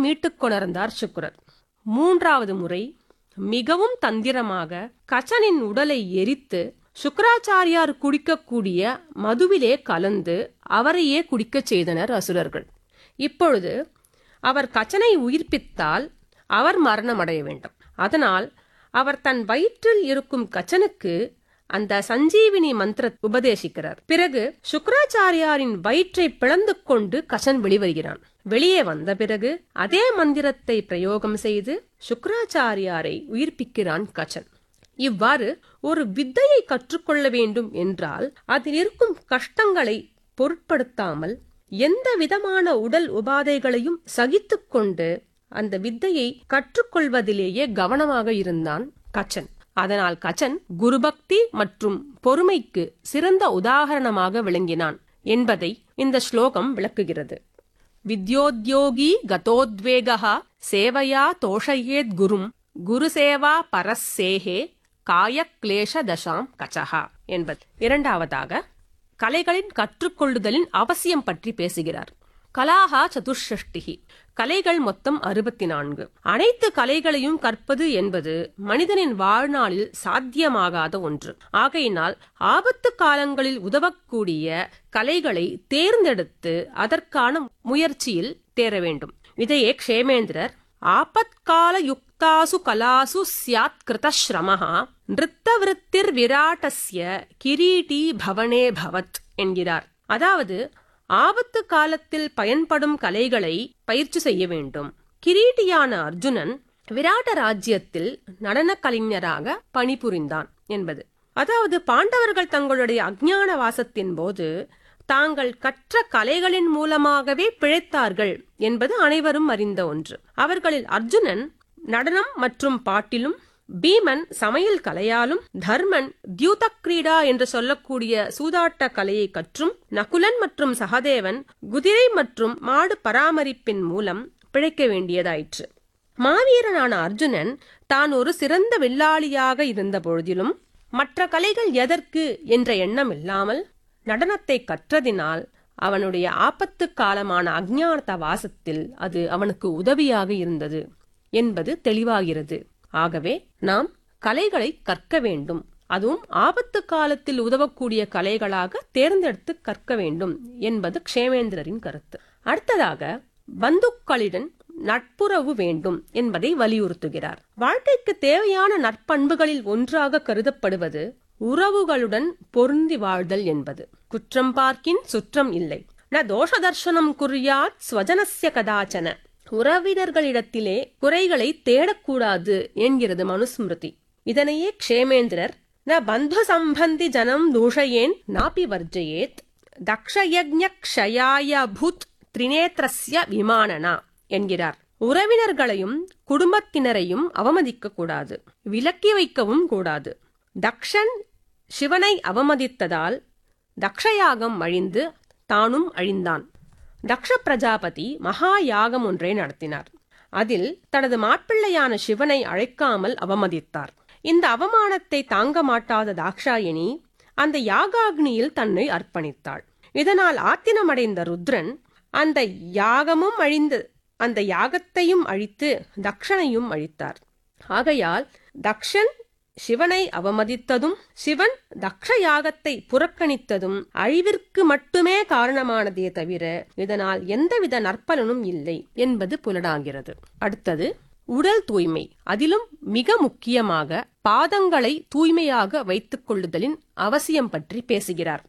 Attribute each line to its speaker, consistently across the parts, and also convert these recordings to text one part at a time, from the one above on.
Speaker 1: மீட்டுக் கொணர்ந்தார் சுக்ரர் மூன்றாவது முறை மிகவும் தந்திரமாக கச்சனின் உடலை எரித்து சுக்கராச்சாரியார் குடிக்கக்கூடிய மதுவிலே கலந்து அவரையே குடிக்கச் செய்தனர் அசுரர்கள் இப்பொழுது அவர் கச்சனை உயிர்ப்பித்தால் அவர் மரணமடைய வேண்டும் அதனால் அவர் தன் வயிற்றில் இருக்கும் கச்சனுக்கு அந்த சஞ்சீவினி மந்திர உபதேசிக்கிறார் பிறகு சுக்கராச்சாரியாரின் வயிற்றை பிளந்து கொண்டு கசன் வெளிவருகிறான் வெளியே வந்த பிறகு அதே மந்திரத்தை பிரயோகம் செய்து சுக்கராச்சாரியாரை உயிர்ப்பிக்கிறான் கச்சன் இவ்வாறு ஒரு வித்தையை கற்றுக்கொள்ள வேண்டும் என்றால் அதில் இருக்கும் கஷ்டங்களை பொருட்படுத்தாமல் எந்த விதமான உடல் உபாதைகளையும் சகித்துக்கொண்டு அந்த வித்தையை கற்றுக்கொள்வதிலேயே கவனமாக இருந்தான் கச்சன் அதனால் கச்சன் குருபக்தி மற்றும் பொறுமைக்கு சிறந்த உதாகரணமாக விளங்கினான் என்பதை இந்த ஸ்லோகம் விளக்குகிறது வித்யோத்யோகி கதோத்வேகா சேவையா தோஷயேத் குரும் குருசேவா பரஸ்ஸேஹே காயக்லேஷ தசாம் கச்சஹா என்பது இரண்டாவதாக கலைகளின் கற்றுக்கொள்ளுதலின் அவசியம் பற்றி பேசுகிறார் கலாகா சதுஷ்டிகி கலைகள் மொத்தம் அறுபத்தி நான்கு அனைத்து கலைகளையும் கற்பது என்பது மனிதனின் வாழ்நாளில் சாத்தியமாகாத ஒன்று ஆகையினால் ஆபத்து காலங்களில் உதவக்கூடிய கலைகளை தேர்ந்தெடுத்து அதற்கான முயற்சியில் தேர வேண்டும் இதையே க்ஷேமேந்திரர் ஆபத்கால யுக்தாசு கலாசு சியாத் கிருதஸ்ரமஹா நிறுத்தவிருத்திர் விராட்டஸ்ய கிரீட்டி பவனே பவத் என்கிறார் அதாவது ஆபத்து காலத்தில் பயன்படும் கலைகளை பயிற்சி செய்ய வேண்டும் கிரீட்டியான அர்ஜுனன் விராட்ட ராஜ்யத்தில் நடன கலைஞராக பணிபுரிந்தான் என்பது அதாவது பாண்டவர்கள் தங்களுடைய அஜ்ஞான வாசத்தின் போது தாங்கள் கற்ற கலைகளின் மூலமாகவே பிழைத்தார்கள் என்பது அனைவரும் அறிந்த ஒன்று அவர்களில் அர்ஜுனன் நடனம் மற்றும் பாட்டிலும் பீமன் சமையல் கலையாலும் தர்மன் தியூத கிரீடா என்று சொல்லக்கூடிய சூதாட்ட கலையை கற்றும் நகுலன் மற்றும் சகதேவன் குதிரை மற்றும் மாடு பராமரிப்பின் மூலம் பிழைக்க வேண்டியதாயிற்று மாவீரனான அர்ஜுனன் தான் ஒரு சிறந்த வில்லாளியாக இருந்த பொழுதிலும் மற்ற கலைகள் எதற்கு என்ற எண்ணம் இல்லாமல் நடனத்தை கற்றதினால் அவனுடைய ஆபத்து காலமான அஜ்ஞானத வாசத்தில் அது அவனுக்கு உதவியாக இருந்தது என்பது தெளிவாகிறது ஆகவே நாம் கலைகளை கற்க வேண்டும் அதுவும் ஆபத்து காலத்தில் உதவக்கூடிய கலைகளாக தேர்ந்தெடுத்து கற்க வேண்டும் என்பது க்ஷேமேந்திரரின் கருத்து அடுத்ததாக பந்துக்களிடம் நட்புறவு வேண்டும் என்பதை வலியுறுத்துகிறார் வாழ்க்கைக்கு தேவையான நற்பண்புகளில் ஒன்றாக கருதப்படுவது உறவுகளுடன் பொருந்தி வாழ்தல் என்பது குற்றம் பார்க்கின் சுற்றம் இல்லை ந தோஷ தர்சனம் குறியாத் ஸ்வஜனஸ்ய கதாச்சன உறவினர்களிடத்திலே குறைகளை தேடக்கூடாது என்கிறது மனுஸ்மிருதி இதனையே க்ஷேமேந்திரர் ந பந்து சம்பந்தி ஜனம் தூஷயேன் நாபி வர்ஜயேத் தக்ஷயஜ்ஞ க்ஷயாய பூத் திரிநேத்திரஸ்ய விமானனா என்கிறார் உறவினர்களையும் குடும்பத்தினரையும் அவமதிக்க கூடாது விலக்கி வைக்கவும் கூடாது தக்ஷன் சிவனை அவமதித்ததால் தக்ஷயாகம் அழிந்து தானும் அழிந்தான் தக்ஷ பிரஜாபதி மகா யாகம் ஒன்றை நடத்தினார் அதில் தனது மாப்பிள்ளையான சிவனை அழைக்காமல் அவமதித்தார் இந்த அவமானத்தை தாங்க மாட்டாத தாக்ஷாயினி அந்த யாகாக்னியில் தன்னை அர்ப்பணித்தாள் இதனால் ஆத்தினமடைந்த ருத்ரன் அந்த யாகமும் அழிந்து அந்த யாகத்தையும் அழித்து தக்ஷனையும் அழித்தார் ஆகையால் தக்ஷன் சிவனை அவமதித்ததும் சிவன் தக்ஷ யாகத்தை புறக்கணித்ததும் அழிவிற்கு மட்டுமே காரணமானதே தவிர இதனால் எந்தவித நற்பலனும் இல்லை என்பது புலனாகிறது அடுத்தது உடல் தூய்மை அதிலும் மிக முக்கியமாக பாதங்களை தூய்மையாக வைத்துக் கொள்ளுதலின் அவசியம் பற்றி பேசுகிறார்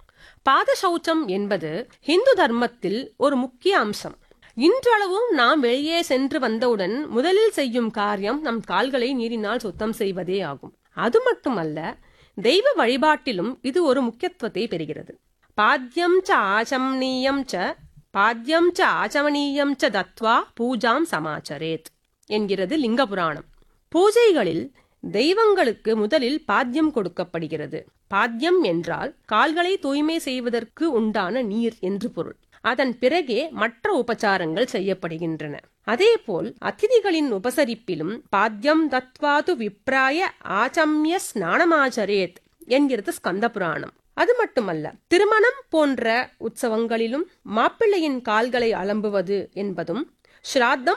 Speaker 1: பாத சௌச்சம் என்பது இந்து தர்மத்தில் ஒரு முக்கிய அம்சம் இன்றளவும் நாம் வெளியே சென்று வந்தவுடன் முதலில் செய்யும் காரியம் நம் கால்களை நீரினால் சுத்தம் செய்வதே ஆகும் அது மட்டுமல்ல தெய்வ வழிபாட்டிலும் இது ஒரு முக்கியத்துவத்தை பெறுகிறது பாத்தியம் ச ஆச்சமனீயம் ச பாத்தியம் ச ஆச்சமனீயம் ச தத்வா பூஜாம் சமாச்சரேத் என்கிறது லிங்க புராணம் பூஜைகளில் தெய்வங்களுக்கு முதலில் பாத்தியம் கொடுக்கப்படுகிறது பாத்தியம் என்றால் கால்களை தூய்மை செய்வதற்கு உண்டான நீர் என்று பொருள் அதன் பிறகே மற்ற உபச்சாரங்கள் செய்யப்படுகின்றன அதேபோல் அதிதிகளின் உபசரிப்பிலும் பாத்தியம் தத்வாது விப்ராய ஆச்சம்ய ஸ்நானமாச்சரேத் என்கிறது ஸ்கந்த புராணம் அது மட்டுமல்ல திருமணம் போன்ற உற்சவங்களிலும் மாப்பிள்ளையின் கால்களை அலம்புவது என்பதும் ஸ்ராத்தம்